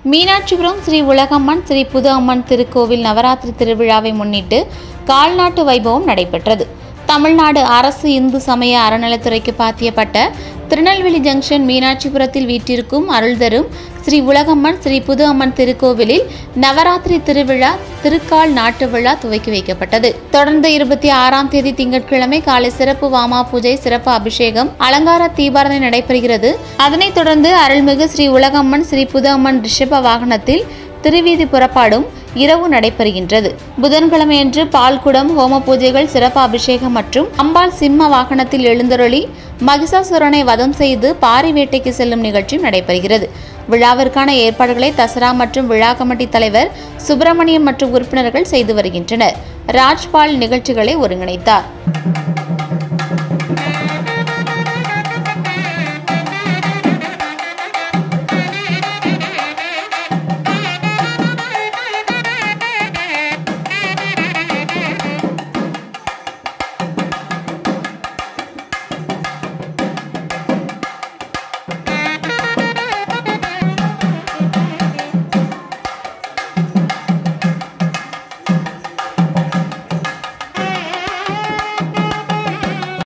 மீனாட்சிபுரம் ஸ்ரீ உலகம்மன் ஸ்ரீ புது அம்மன் திருக்கோவில் நவராத்திரி திருவிழாவை முன்னிட்டு கால்நாட்டு வைபவம் நடைபெற்றது தமிழ்நாடு அரசு இந்து சமய அறநிலைத்துறைக்கு பாத்தியப்பட்ட திருநெல்வேலி ஜங்ஷன் மீனாட்சிபுரத்தில் வீற்றிருக்கும் அருள்தரும் ஸ்ரீ உலகம்மன் ஸ்ரீ புது அம்மன் திருக்கோவிலில் நவராத்திரி திருவிழா திருக்கால் நாட்டு விழா துவக்கி வைக்கப்பட்டது தொடர்ந்து இருபத்தி ஆறாம் தேதி திங்கட்கிழமை காலை சிறப்பு வாமா பூஜை சிறப்பு அபிஷேகம் அலங்கார தீபாரதனை நடைபெறுகிறது அதனைத் தொடர்ந்து அருள்மிகு ஸ்ரீ உலகம்மன் ஸ்ரீ புது அம்மன் ரிஷப வாகனத்தில் திருவீதி புறப்பாடும் இரவு நடைபெறுகின்றது புதன்கிழமையன்று பால்குடம் ஹோம பூஜைகள் சிறப்பு அபிஷேகம் மற்றும் அம்பாள் சிம்ம வாகனத்தில் எழுந்தருளி மகிஷாசுரனை வதம் செய்து பாரி வேட்டைக்கு செல்லும் நிகழ்ச்சியும் நடைபெறுகிறது விழாவிற்கான ஏற்பாடுகளை தசரா மற்றும் விழா கமிட்டி தலைவர் சுப்பிரமணியம் மற்றும் உறுப்பினர்கள் செய்து வருகின்றனர் ராஜ்பால் நிகழ்ச்சிகளை ஒருங்கிணைத்தார்